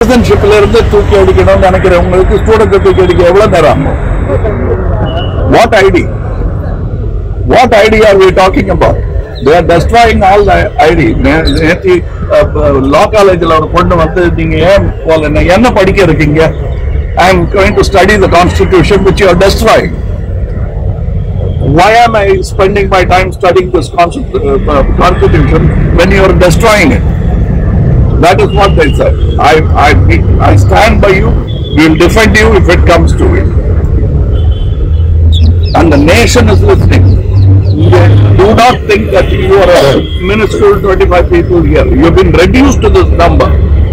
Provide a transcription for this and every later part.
சிட்டிசன்ஷிப்ல இருந்து தூக்கி அடிக்கணும்னு நினைக்கிறவங்களுக்கு ஸ்டூடெண்ட் தூக்கி அடிக்க எவ்வளவு நேரம் what IT what IT are we talking about they are destroying all IT நேற்று லா காலேஜில் ஒரு பொண்ணு வந்து நீங்க ஏன் போல என்ன- என்ன படிக்க இருக்கீங்க I am going to study the constitution which you are destroying why am I spending my time studying this consti- uh, uh, constitution when you are destroying it? That is what they said. I, I, I stand by you. We will defend you if it comes to it. And the nation is listening. Do not think that you are a minuscule 25 people here. You have been reduced to this number.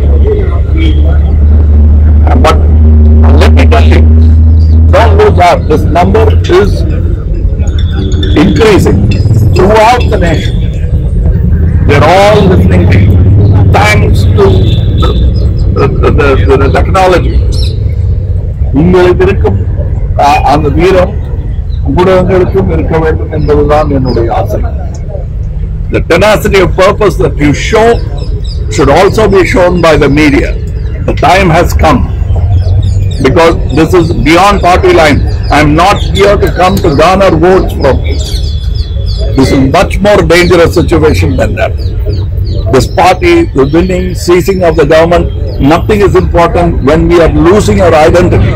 But let me tell you, don't lose heart. This number is increasing throughout the nation. They're all listening to you. Thanks to the, the, the, the, the technology. உங்களுக்கு இருக்கும் அ- அந்த வீரம் ஊடகங்களுக்கும் இருக்க வேண்டும் என்பதுதான் என்னுடைய ஆசை The tenacity of purpose that you show should also be shown by the media. The time has come because this is beyond party line. I'm not here to come to garner votes from you. This is much more dangerous situation than that. This party, the winning, seizing of the government, nothing is important when we are losing our identity.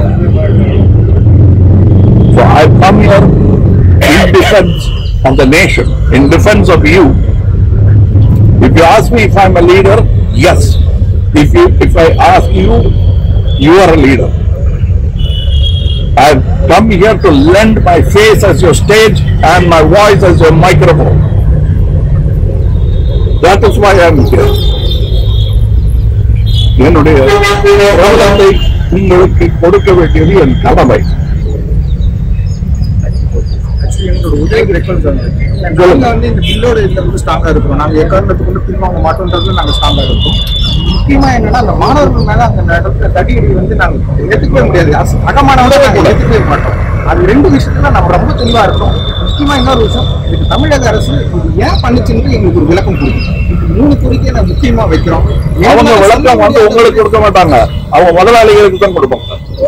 So I come here in defense of the nation, in defense of you. If you ask me if I'm a leader, yes. If you, if I ask you, you are a leader. I've come here to lend my face as your stage and my voice as your microphone. That is why I'm here. என்னுடைய பிரபலத்தை உங்களுக்கு கொடுக்க வேண்டியது என் கடமை actually எங்களோட உதவிக்கு request நாங்க வந்து இந்த பில்லோட இதுல வந்து ஸ்ட்ராங்கா இருக்கிறோம் நாங்க எக்காரணத்துக்கு வந்து பின்வாங்க மாட்டோம்ன்றது நாங்க ஸ்ட்ராங்கா இருக்கோம் முக்கியமா என்னன்னா அந்த மாணவர்கள் மேல அந்த நடக்கிற தடியடி வந்து நாங்க ஏத்துக்கவே முடியாது அஸ்- சக மாணவரை நாங்க ஏத்துக்கவே மாட்டோம் அது ரெண்டு விஷயத்துல நம்ம ரொம்ப தெளிவா இருக்கோம் முக்கியமா இன்னொரு விஷயம் இதுக்கு தமிழக அரசு இது ஏன் பண்ணுச்சுன்னு எங்களுக்கு ஒரு விளக்கம் கொடுக்கும் இது மூணு கோரிக்கையை நான் முக்கியமா வைக்கிறோம் அவங்க எங்களால சொல்ல விளக்கம் வந்து முடியாத- உங்களுக்கு கொடுக்க மாட்டாங்க அவங்க முதலாளிகளுக்கு தான் கொடுப்பாங்க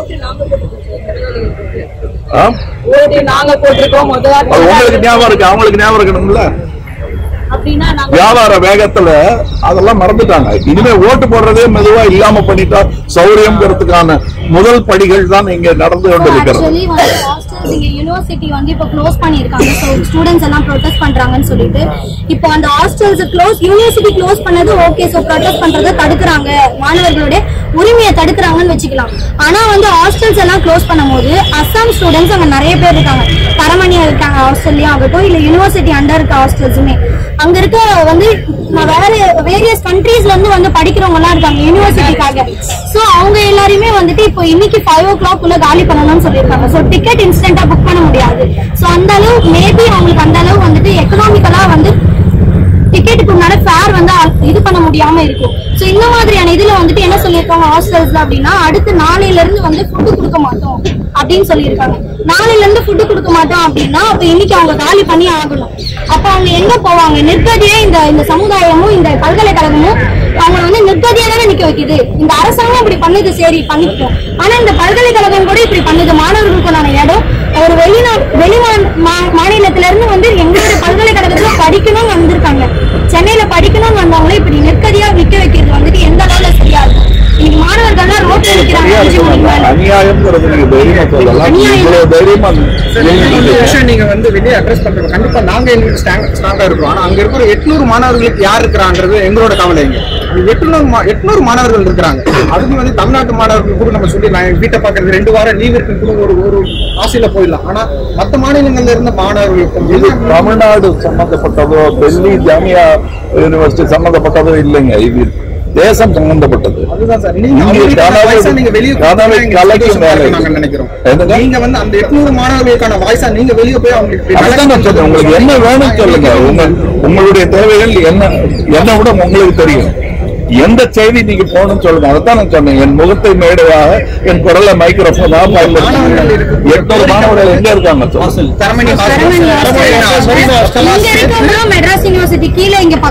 ஆ? ஓட்டு நாங்க போட்டிருக்கோம் முதலாளி அது உங்களுக்கு ஞாபகம் இருக்கு அவங்களுக்கு ஞாபகம் இருக்கணும்ல அப்படின்னா நாங்க வியாபார வேகத்துல அதெல்லாம் மறந்துட்டாங்க இனிமே ஓட்டு போடுறதே மெதுவா இல்லாம பண்ணிட்டா சௌரியம்ங்கிறதுக்கான முதல் படிகள் தான் இங்க நடந்து கொண்டிருக்கிறது ஆக்சுவலி வந்து ஹாஸ்டல்ஸ் இங்க யூனிவர்சிட்டி வந்து இப்போ க்ளோஸ் பண்ணியிருக்காங்க ஸோ ஸ்டூடெண்ட்ஸ் எல்லாம் ப்ரொடெஸ்ட் பண்றாங்கன்னு சொல்லிட்டு இப்போ அந்த ஹாஸ்டல்ஸ் க்ளோஸ் யூனிவர்சிட்டி க்ளோஸ் பண்ணது ஓகே ஸோ ப்ரொடெஸ்ட் பண்றதை தடுக்கிறாங்க மாணவர்களுடைய உரிமையை தடுக்கிறாங்கன்னு வச்சுக்கலாம் ஆனா வந்து ஹாஸ்டல்ஸ் எல்லாம் க்ளோஸ் பண்ணும்போது அஸ்ஸாம் ஸ்டூடெண்ட்ஸ் அங்க நிறைய பேர் இருக்காங்க தரமணி இருக்காங்க ஹாஸ்டல்லையும் ஆகட்டும் இல்ல யூனிவர்சிட்டி அண்டர் இருக்க ஹாஸ்டல்ஸுமே அங்க இருக்க வந்து நான் வேற வேரியஸ் கண்ட்ரீஸ்ல இருந்து வந்து படிக்கிறவங்க எல்லாம் இருக்காங்க யூனிவர்சிட்டிக்காக சோ அவங்க எல்லாருமே வந்துட்டு இப்போ இன்னைக்கு ஃபைவ் ஓ கிளாக் உள்ள காலி பண்ணணும்னு சொல்லியிருக்காங்க சோ டிக்கெட் இன்ஸ்டன்டா புக் பண்ண முடியாது சோ அந்த அளவு மேபி அவங்களுக்கு அந்த அளவு வந்துட்டு எக்கனாமிக்கலா வந்து டிக்கெட்டுக்கு உண்டான ஃபேர் வந்து அ- இது பண்ண முடியாம இருக்கும் சோ இந்த மாதிரியான இதுல வந்துட்டு என்ன சொல்லியிருக்காங்க ஹாஸ்டல்ஸ்ல அப்படின்னா அடுத்து நாளையில இருந்து வந்து ஃபுட்டு கொடுக்க மாட்டோம் அப்படின்னு சொல்லியிருக்காங்க நாளையில இருந்து ஃபுட்டு கொடுக்க மாட்டோம் அப்படின்னா அப்ப இன்னைக்கு அவங்க காலி பண்ணி ஆகணும் அப்ப அவங்க எங்க போவாங்க நிர்கதியே இந்த இந்த சமுதாயமும் இந்த பல்கலைக்கழகமும் அவங்க வந்து நிர்கதியா தானே நிக்க வைக்குது இந்த அரசாங்கம் இப்படி பண்ணுது சரி பண்ணிக்கிட்டோம் ஆனா இந்த பல்கலைக்கழகம் கூட இப்படி பண்ணுது மாணவர்களுக்குண்டான இடம் ஒரு வெளிநா வெளி மா- மா- மாநிலத்துல இருந்து வந்து எங்களுடைய பல்கலைக்கழகத்துல படிக்கணும்னு வந்திருக்காங்க சென்னையில படிக்கணும்னு வந்தவங்களே இப்படி நிற்கதியா விக்க வைக்கிறது வந்துட்டு எந்த அளவுல சரியா இருக்கும் இன்னைக்கு மாணவர்கள்லாம் ரோட்ல நிக்கிறாங்க சரியா அஞ்சு இருக்கும் மணிக்கு மேல. அநியாயம்ங்கிறது நீங்க தைரியமா சொல்லலாம் அநியாயம். இவ்வளவு தைரியமா சார், இந்த விஷயம் நீங்க வந்து வெளியே அட்ரஸ் பண்றோம் கண்டிப்பா நாங்க எங்களுக்கு ஸ்ட்ராங்கா இருக்கிறோம் ஆனா அங்க இருக்கிற எட்நூறு மாணவர்களுக்கு யார் இருக்கிறாங்கிறது எங்களோட கவலைங்க அந்த எட்நூறு மா- எட்நூறு மாணவர்கள் இருக்கிறாங்க அதுக்கு வந்து தமிழ்நாட்டு மாணவர்கள் கூட நம்ம சொல்லி நான் என் வீட்டை பாக்குறது ரெண்டு வாரம் லீவ் இருக்குன்னு கூட ஒரு ஒரு ஆசையில போயிடலாம் ஆனா மத்த மாநிலங்கள்ல இருந்த மாணவர்களுக்கு இது வந்து தமிழ்நாடு சம்பந்தப்பட்டதோ டெல்லி ஜாமியா யூனிவர்சிட்டி சம்பந்தப்பட்டதோ இல்லைங்க இது தேசம் சம்பந்தப்பட்டது அதுதான் சார் நீங்க இங்கே அவங்களுக்கான கனவு- வாய்ஸா நீங்க வெளியே கனவை கொடுத்தா எங்களுக்கு கலைக்கும் சந்தோஷமா வேலை. இருக்கும்னு நாங்க நினைக்கிறோம் என்னங்க? நீங்க வந்து அந்த எட்நூறு மாணவர்களுக்கான வாய்ஸா நீங்க வெளியே போய் அவங்களுக்கு அதுதான் நான் சொல்றேன் உங்களுக்கு என்ன வேணும் சொல்லுங்க உங்க உங்களுடைய தேவைகள் என்ன என்ன விட உங்களுக்கு தெரியும் எந்த செய்தி நீங்க போகணும்னு சொல்லுங்க அதைத்தான் நான் சொன்னேன் என் முகத்தை மேடையாக என் குரலை மைக்ரோஃபோனா பயன்படுத்தி எட்நூறு மாணவர்கள் எங்க இருக்காங்க சொல்லுங்க தரமணி தரமணி hostel. ஹாஸ்டல் இங்க இருக்கவங்க மெட்ராஸ் யூனிவர்சிட்டி கீழே இங்க பக்கத்துல இருக்க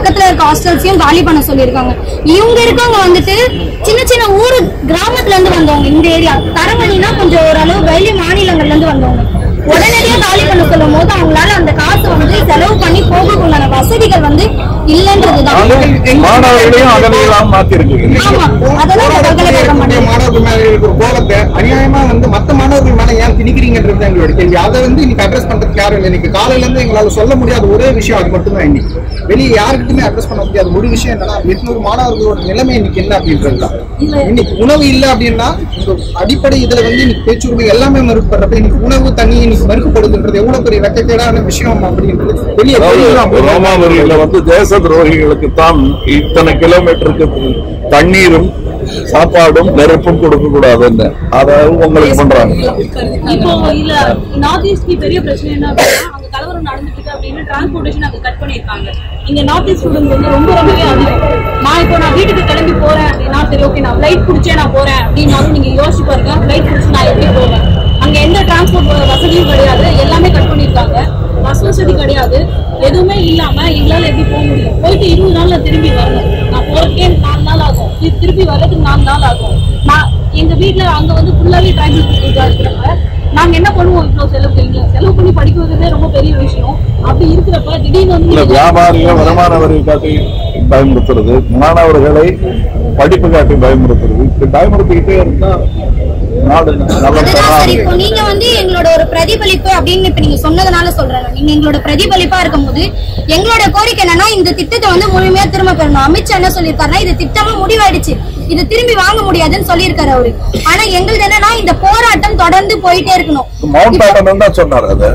ஹாஸ்டல்ஸையும் காலி பண்ண சொல்லியிருக்காங்க இவங்க இருக்கவங்க வந்துட்டு சின்ன சின்ன ஊரு கிராமத்துல இருந்து வந்தவங்க இந்த ஏரியா தரமணினா கொஞ்சம் ஓரளவு வெளி மாநிலங்கள்ல இருந்து வந்தவங்க உடனடியா காலி பண்ண சொல்லும் போது அவங்களால அந்த காசை வந்து செலவு பண்ணி போகக்குண்டான வசதிகள் வந்து இல்லைன்றதுதான் மாணவர்களையும் அகலையெல்லாம் மாத்திருக்கீங்க ஆமா அதெல்லாம் இந்த பல்கலைக்கழகம் இருக்கக்கூடிய பண்ணுது மாணவர்கள் மேல இருக்கிற கோபத்தை அநியாயமா வந்து மத்த மாணவர்கள் மேல ஏன் திணிக்கிறீங்கன்றது தான் எங்களோட கேள்வி அதை வந்து இன்னைக்கு அட்ரஸ் பண்றதுக்கு யாரும் இல்லை இன்னைக்கு காலையில இருந்து எங்களால சொல்ல முடியாத ஒரே விஷயம் அது மட்டும் தான் இன்னைக்கு வெளியே யாருக்கிட்டுமே அட்ரஸ் பண்ண முடியாத ஒரு விஷயம் என்னன்னா எட்நூறு மாணவர்களோட நிலைமை இன்னைக்கு என்ன அப்படின்றது தான் இன்னைக்கு உணவு இல்லை அப்படின்னா இந்த அடிப்படை இதுல வந்து இன்னைக்கு பேச்சுரிமை எல்லாமே மறுக்கப்படுறது இன்னைக்கு உணவு தண்ணி இன்னைக்கு மறுக்கப்படுதுன்றது எவ்வளவு பெரிய வெக்கக்கேடான விஷயம் அப்படின்றது வெளியே அதாவது ரோமாபுரியில வந்து தேச துரோகிகளுக்கு தான் இத்தனை கிலோமீட்டருக்கு தண்ணீரும் சாப்பாடும் நெருப்பும் கொடுக்க கூடாதுன்னு அதை உங்களுக்கு பண்றாங்க இப்போ இல்ல நார்த் ஈஸ்ட்க்கு பெரிய பிரச்சனை என்ன அப்படின்னா அங்க கலவரம் நடந்துட்டு இருக்கு அப்படின்னு டிரான்ஸ்போர்டேஷன் அங்க கட் பண்ணிருக்காங்க இங்க நார்த் ஈஸ்ட் ஸ்டூடெண்ட் வந்து ரொம்ப ரொம்பவே அதிகம் நான் இப்போ நான் வீட்டுக்கு கிளம்பி போறேன் அப்படின்னா சரி ஓகே நான் ஃபிளைட் பிடிச்சே நான் போறேன் அப்படின்னாலும் நீங்க யோசிச்சு பாருங்க ஃபிளைட் பிடிச்சி நான் எப்படி போவேன் அங்க எந்த டிரான்ஸ்போர்ட் வசதியும் கிடையாது எல்லாமே கட் பண்ணிருக்காங்க பஸ் வசதி கிடையாது எதுவுமே இல்லாம எங்களால எப்படி போக முடியும் போயிட்டு இருபது நாள்ல திரும்பி வரணும் நான் போறதுக்கே எனக்கு நாலு நாள் ஆகும் தி- திருப்பி வர்றதுக்கு நாலு நாள் ஆகும் நான் எங்க வீட்ல அங்க வந்து ஃபுல்லாவே ட்ரைபல் பீப்புள்ஸா இருக்கிறப்ப நாங்க என்ன பண்ணுவோம் இவ்வளவு செலவு பண்ணி செலவு பண்ணி படிக்க வைக்கிறதே ரொம்ப பெரிய விஷயம் அப்படி இருக்கிறப்ப திடீர்னு வந்து இல்ல நீங்க- வியாபாரிகள் வருமான வரி காட்டி பயமுறுத்துறது மாணவர்களை படிப்பு காட்டி பயமுறுத்துறது இப்படி பயமுறுத்திக்கிட்டே இருந்தா நாடு அதுதான் சரி நல்ல இப்போ நீங்க வந்து எங்களோட ஒரு பிரதிபலிப்பு அப்படின்னு இப்ப நீங்க சொன்னதுனால சொல்றேன் நீங்க எங்களோட பிரதிபலிப்பா இருக்கும்போது எங்களோட கோரிக்கை என்னன்னா இந்த திட்டத்தை வந்து முழுமையா திரும்ப பெறணும் அமித்ஷா என்ன சொல்லியிருக்காருன்னா இது திட்டமா முடிவாயிடுச்சு இது திரும்பி வாங்க முடியாதுன்னு சொல்லியிருக்காரு அவரு ஆனா எங்களுக்கு என்னன்னா இந்த போராட்டம் தொடர்ந்து போயிட்டே இருக்கணும் மவுண்ட் பேட்டன் தான் சொன்னார் அது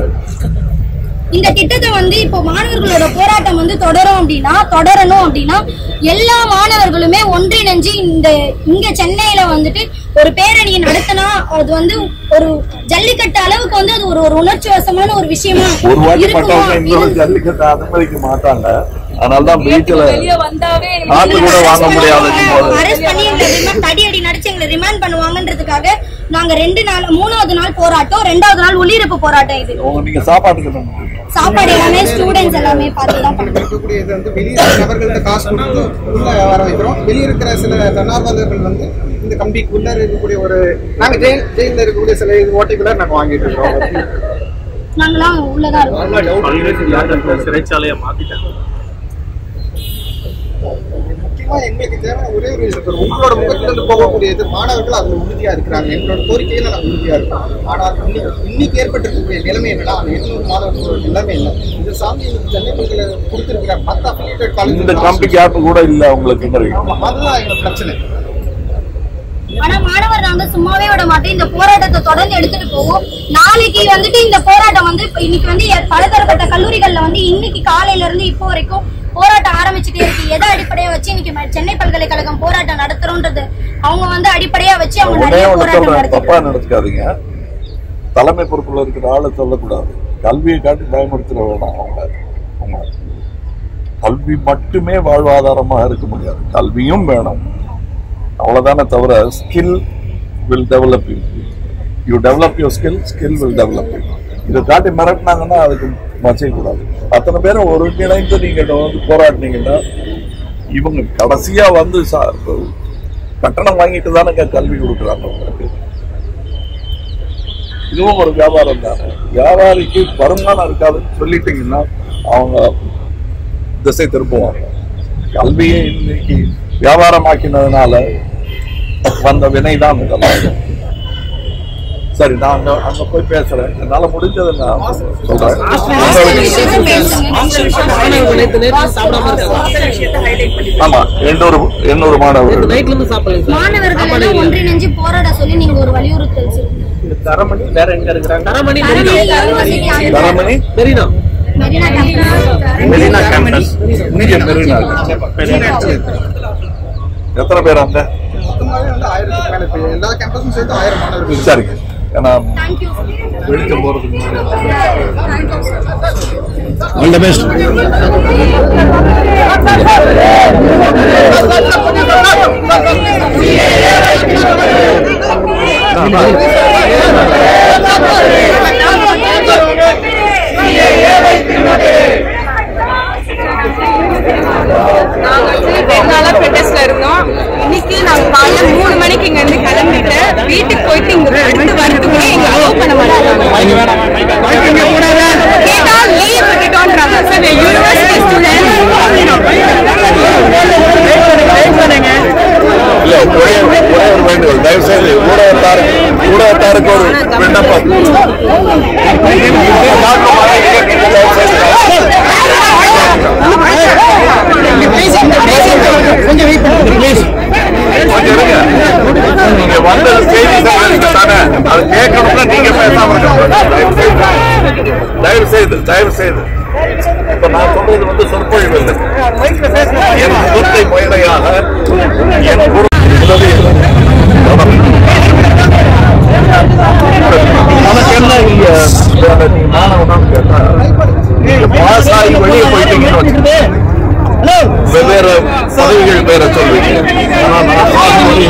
இந்த திட்டத்தை வந்து இப்போ மாணவர்களோட போராட்டம் வந்து தொடரும் அப்படின்னா தொடரணும் அப்படின்னா எல்லா மாணவர்களுமே ஒன்றிணைஞ்சு இந்த இங்க சென்னையில வந்துட்டு ஒரு பேரணியை நடத்தினா அது வந்து ஒரு ஜல்லிக்கட்டு அளவுக்கு வந்து அது ஒரு ஒரு உணர்ச்சி வசமான ஒரு விஷயமா ஒரு வாட்டி இருக்குமா பட்டவங்க இன்னொரு அப்படின்னு ஜல்லிக்கட்டை அனுமதிக்க மாட்டாங்க அதனாலதான் பீச்சில் வெளியே வந்தாவே ஆட்டு கூட வாங்க முடியாதுன்னு போது அரெஸ்ட் பண்ணி எங்களை ரிமாண்ட் தடி அடி நடிச்சு எங்களை ரிமாண்ட் பண்ணுவாங்கன்றதுக்காக நாங்க ரெண்டு நாள் மூணாவது நாள் போராட்டம் ரெண்டாவது நாள் உள்ளிருப்பு போராட்டம் இது உங்க நீங்க சாப்பாட்டுக்கு என்ன பண்ணுவீங்க? சாப்பாடு எல்லாமே ஸ்டூடெண்ட்ஸ் எல்லாமே பார்த்து தான் பண்ணுவோம் இருக்கக்கூடிய இது வந்து வெளியே நபர்கள்ட்ட காசு கொடுத்து உள்ள வர வைக்கிறோம் வெளியே இருக்கிற சில தன்னார்வலர்கள் வந்து இந்த கம்பிக்கு உள்ள இருக்கக்கூடிய ஒரு நாங்க ஜெயில் ஜெயில இருக்கக்கூடிய சில இது ஓட்டைகளை நாங்க வாங்கிட்டு இருக்கோம் நாங்களாம் உள்ளதான் இருக்கோம் சிறைச்சாலையை மாத்திட்டாங்க முக்கியமா எங்களுக்கு தேவை ஒரே ஒரு விஷயம் சார். உங்களோட முகத்துல இருந்து போகக்கூடியது மாணவர்கள் அதுல உறுதியா இருக்கிறாங்க எங்களோட கோரிக்கையில நாங்க உறுதியா இருக்கோம் ஆனால் இன்னைக்கு இன்னைக்கு ஏற்பட்டிருக்கக்கூடிய நிலைமை என்னன்னா அந்த எண்ணூறு மாணவர்களோட நிலைமை இல்லை இது சாமி எங்களுக்கு சென்னை பல்கலை கொடுத்திருக்கிற மத்த அஃபிலியேட்டட் இந்த காலேஜ் கம்பி கேப் கூட இல்ல உங்களுக்கு ஆமா அதுதான் எங்க பிரச்சனை ஆனா மாணவர் நாங்க சும்மாவே விட மாட்டோம் இந்த போராட்டத்தை தொடர்ந்து எடுத்துட்டு போவோம் நாளைக்கு வந்துட்டு இந்த போராட்டம் வந்து இப்ப இன்னைக்கு வந்து எ- பலதரப்பட்ட கல்லூரிகள்ல வந்து இன்னைக்கு காலையில இருந்து இப்போ வரைக்கும் போராட்டம் ஆரம்பிச்சுட்டே இருக்கு எதை அடிப்படையா வச்சு இன்னைக்கு ம- சென்னை பல்கலைக்கழகம் போராட்டம் நடத்துறோன்றது அவங்க வந்து அடிப்படையா வச்சு அவங்க உடனே நிறைய ஒண்ணு போராட்டம் சொல்றேன் தப்பா நடத்திட்டு நினைச்சுக்காதீங்க தலைமை பொறுப்புல இருக்கிற ஆளை சொல்லக்கூடாது கல்வியை காட்டி பயமுறுத்திட வேணாம் அவங்க அவங்க கல்வி மட்டுமே வாழ்வாதாரமா இருக்க முடியாது கல்வியும் வேணும் அவ்வளவுதானே தவிர skill will develop you you develop your skill skill will develop you இதை காட்டி மிரட்டினாங்கன்னா அதுக்கு மச்சைக்கூடாது அத்தனை பேரும் ஒருங்கிணைந்து நீங்க வந்து போராடினீங்கன்னா இவங்க கடைசியா வந்து சா- கட்டணம் வாங்கிட்டு தானே கல்வி கொடுக்குறாங்க உங்களுக்கு இதுவும் ஒரு வியாபாரம் தானே வியாபாரிக்கு வருமானம் இருக்காதுன்னு சொல்லிட்டீங்கன்னா அவங்க திசை திருப்புவாங்க கல்வியை இன்னைக்கு வியாபாரமாக்கினதுனால வந்த வினை தான் இதெல்லாம் சரி நான் அங்க அங்க போய் பேசுறேன் என்னால முடிஞ்சதை நான் சொல்றேன் மாணவர்கள் நேத்து நேற்று சாப்பிடாம இருக்காங்க ஆமா எண்ணூறு எண்ணூறு மாணவர்கள் நைட்ல இருந்து சாப்பிடல மாணவர்கள் எல்லாம் ஒன்றிணைஞ்சு போராட சொல்லி நீங்க ஒரு வலியுறுத்தல் வச்சிருக்கீங்க. தரமணி வேற எங்க இருக்கிறாங்க தரமணி தரமணி யூனிவர்சிட்டி அங்க தரமணி மெரினா மெரினா கேம்பஸ் மெரினா கேம்பஸ் இங்க மெரினா எத்தனை பேர் அங்க மொத்தமாவே வந்து ஆயிரத்துக்கு மேல இப்போ எல்லா கேம்பஸும் சேர்த்து ஆயிரம் மாணவர்கள் சரி ஏன்னா தேங்க்யூ வெளிச்சம் போறதுக்கு முன்னாடி all the best Thank you. நாங்க வந்து ரெண்டு நாளா ப்ரொடெஸ்ட்ல இருந்தோம் இன்னைக்கு நாங்க காலைல மூணு மணிக்கு இங்க இருந்து கிளம்பிட்டு வீட்டுக்கு போயிட்டு இங்க அடுத்து வரதுக்குள்ளே எங்க அலோவ் பண்ண மாட்டாங்க கேட்டா லீவ் விட்டுட்டோன்றாங்க சார் யூனிவர்சிட்டி ஸ்டூடெண்ட் இல்ல ஒரே ஒரே ஒரு வேண்டுகோள் தயவு செய்து ஊடகத்தாருக்கு ஊடகத்தாருக்கு ஒரு விண்ணப்பம் கொஞ்சம் இருங்க. நீங்க வந்தது செய்தி சேகரிக்க தானே அது கேட்கணும்னா நீங்க பேசாம இருக்கணும். தயவு செய்து தயவு செய்து இப்ப நான் சொல்றது வந்து சொற்பொழிவு இல்லை என் முகத்தை முயலையாக என் குரு உதவி உனக்கு என்ன இங்க வேலை? நீ மாணவனான்னு கேட்டா நீங்க பாஸ் ஆகி வெளியே போயிட்டீங்கன்னு வச்சுக்கோங்க. வெவ்வேறு பதவிகள் பேர சொல்வீங்க ஆனா நான் பாஸ் ஆகி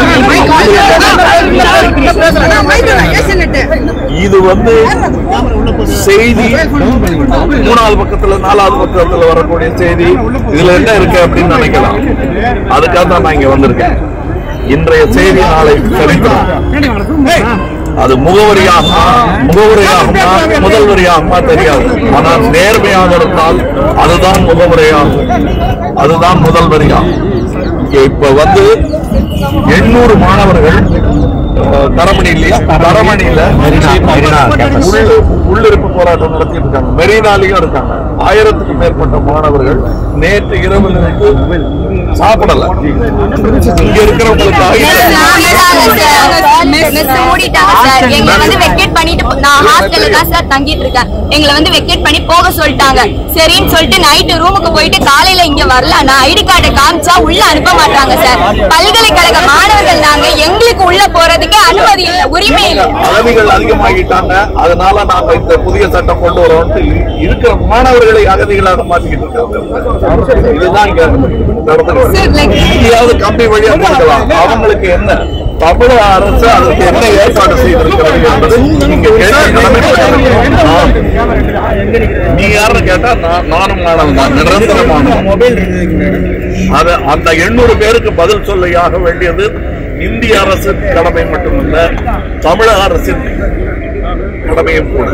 இது வந்து செய்தி மூணாவது பக்கத்துல நாலாவது பக்கத்துல வரக்கூடிய செய்தி இதுல என்ன இருக்கு அப்படின்னு நினைக்கலாம் அதுக்காக தான் நான் இங்க வந்திருக்கேன் இன்றைய செய்தி நாளை சரித்திரம் அது முகவரியாகுமா முகவரியாகுமா முதல் வரியாகுமா தெரியாது ஆனால் நேர்மையாக இருந்தால் அதுதான் முகவரியாகும் அதுதான் முதல் வரியாகும் இப்ப வந்து எண்ணூறு மாணவர்கள் அஹ், தரமணி இல்லையா தரமணியில உள்ள- உள்ளிருப்பு போராட்டம் நடத்திட்டு இருக்காங்க மெரினாலையும் இருக்காங்க ஆயிரத்துக்கும் மேற்பட்ட மாணவர்கள் நேற்று இரவு சாப்பிடல இங்க இருக்கிறவங்களுக்காக எங்களை வந்து வெக்கேட் பண்ணிட்டு போ- நான் ஹாஸ்டல்ல தான் சார் தங்கிட்டு இருக்கேன் எங்களை வந்து வெக்கேட் பண்ணி போக சொல்லிட்டாங்க சரின்னு சொல்லிட்டு நைட்டு ரூமுக்கு போயிட்டு காலையில இங்க வரல நான் ஐடி கார்டை காமிச்சா உள்ள அனுப்ப மாட்டாங்க சார் பல்கலைக்கழக மாணவர்கள் நாங்க எங்களுக்கு உள்ள போறதுக்கு அனுமதி இல்ல உரிமை இல்ல அகதிகள் அதிகமாகிட்டாங்க அதனால நாங்க இந்த புதிய சட்டம் கொண்டு வரோம் இருக்கிற மாணவர்களை அகதிகளாக மாற்றிக்கிட்டு இருக்காங்க இதுதான் இங்க நடந்திருக்கு இங்கேயாவது கம்பி வழியா கொடுக்கலாம் அவங்களுக்கு என்ன தமிழக அரசு அதுக்கு என்ன ஏற்பாடு செய்திருக்கிறது என்பது இங்க கேள்வி கடமைப்பட்டிருக்கிறது. நான் நீ யாருன்னு கேட்டா நான் நானும் மாணவன் தான் நிரந்தரமான அது அந்த எண்ணூறு பேருக்கு பதில் சொல்லையாக வேண்டியது இந்திய அரசின் கடமை மட்டுமல்ல தமிழக அரசின் கடமையும் கூட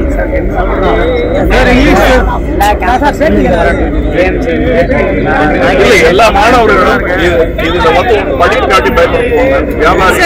இல்லை, எல்லா மாணவர்களும் இது- இதுல வந்து படிப்பு காட்டி பயன்படுத்துவாங்க வியாபாரி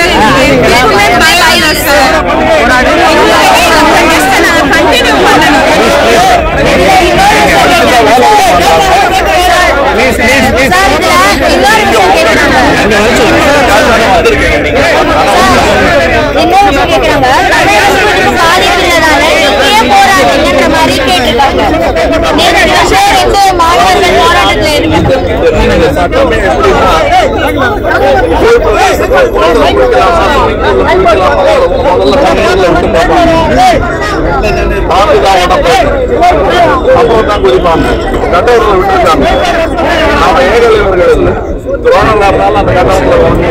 வந்திருக்கீங்க நீங்க இன்னொரு விஷயம் கேக்குறாங்க தமிழகத்துல சாதிக்கிறதால இப்பயே போராடுங்கன்ற மாதிரி கேட்டிருக்காங்க நேற்று வருஷம் ரெண்டு மாணவர்கள் போராட்டத்துல இருக்கு இந்த சட்டமே எப்படின்னா ஒரு பிரதேசத்தை போடுற குடிக்கலாமா, குடிக்கலாமா, முதல்ல கண்ணீர்ல விட்டு பார்ப்பாங்க. பார்த்துதான் உடம்பு. அப்புறம் தான் குதிப்பாங்க கட்டவர்கள் விட்டுருக்காங்க நாம ஏகலைவர்கள் இல்லை துரோணங்காரனால அந்த கட்டவங்களை வந்து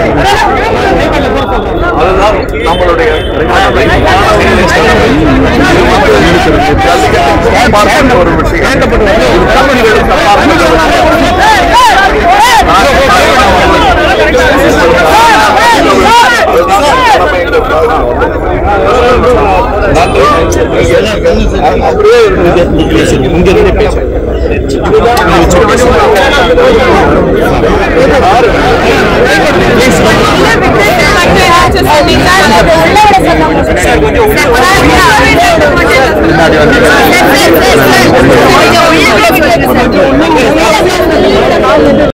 அதுதான் நம்மளுடைய கடமை. ஜல்லிக்கட்டு அப்பாற்பட்ட ஒரு விஷயம் கம்பெனிகளுக்கு அப்பாற்பட்ட ஒரு விஷயம். அப்படியே இங்க இருந்து பேசு Please.